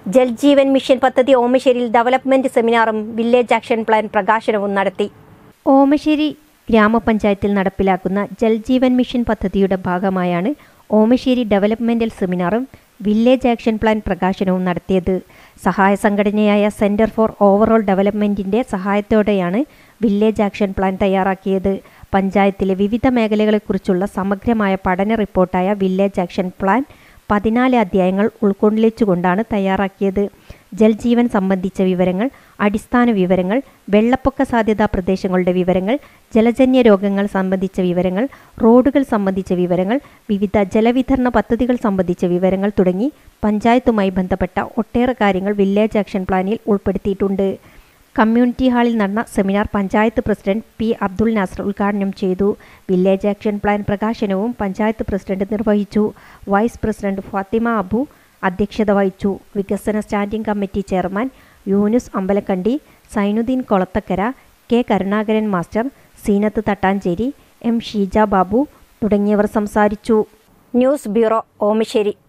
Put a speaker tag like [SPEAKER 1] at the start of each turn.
[SPEAKER 1] Jal Jeevan mission പദ്ധതി ഓമശ്ശേരിയിൽ development സെമിനാറും വില്ലേജ് ആക്ഷൻ പ്ലാൻ പ്രകാശനവും നടത്തി ഓമശ്ശേരി ഗ്രാമപഞ്ചായത്തിൽ നടപ്പിലാക്കുന്ന ജൽജീവൻ മിഷൻ പദ്ധതിയുടെ ഭാഗമായാണ് ഓമശ്ശേരി ഡെവലപ്മെന്റൽ സെമിനാറും വില്ലേജ് ആക്ഷൻ പ്ലാൻ പ്രകാശനവും നടത്തിയത് സഹായ സംഘടനയായ സെന്റർ ഫോർ ഓവറോൾ ഡെവലപ്മെന്റിന്റെ സഹായത്തോടെയാണ് വില്ലേജ് ആക്ഷൻ പ്ലാൻ തയ്യാറാക്കിയത് പഞ്ചായത്തിലെ വിവിധ മേഖലകളെക്കുറിച്ചുള്ള സമഗ്രമായ പഠന റിപ്പോർട്ടായ വില്ലേജ് ആക്ഷൻ പ്ലാൻ പതിനാല് അധ്യായങ്ങൾ ഉൾക്കൊള്ളിച്ചുകൊണ്ടാണ് തയ്യാറാക്കിയത് ജൽജീവൻ സംബന്ധിച്ച വിവരങ്ങൾ അടിസ്ഥാന വിവരങ്ങൾ വെള്ളപ്പൊക്ക സാധ്യതാ പ്രദേശങ്ങളുടെ വിവരങ്ങൾ ജലജന്യ രോഗങ്ങൾ സംബന്ധിച്ച വിവരങ്ങൾ റോഡുകൾ സംബന്ധിച്ച വിവരങ്ങൾ വിവിധ ജലവിതരണ പദ്ധതികൾ സംബന്ധിച്ച വിവരങ്ങൾ തുടങ്ങി പഞ്ചായത്തുമായി ബന്ധപ്പെട്ട ഒട്ടേറെ കാര്യങ്ങൾ വില്ലേജ് ആക്ഷൻ പ്ലാനിൽ ഉൾപ്പെടുത്തിയിട്ടുണ്ട് കമ്മ്യൂണിറ്റി ഹാളിൽ നടന്ന seminar panchayat president P Abdul Nasar ഉദ്ഘാടനം ചെയ്തു വില്ലേജ് ആക്ഷൻ പ്ലാൻ പ്രകാശനവും പഞ്ചായത്ത് പ്രസിഡന്റ് നിർവഹിച്ചു വൈസ് പ്രസിഡന്റ് ഫാത്തിമ അബു അധ്യക്ഷത വഹിച്ചു വികസന standing committee chairman Yunus Ambalakkandi Sainudheen Kolathakkara K Karunakaran master Seenath Thattancheri M Sheeja Babu തുടങ്ങിയവർ സംസാരിച്ചു ന്യൂസ് ബ്യൂറോ ഓമശ്ശേരി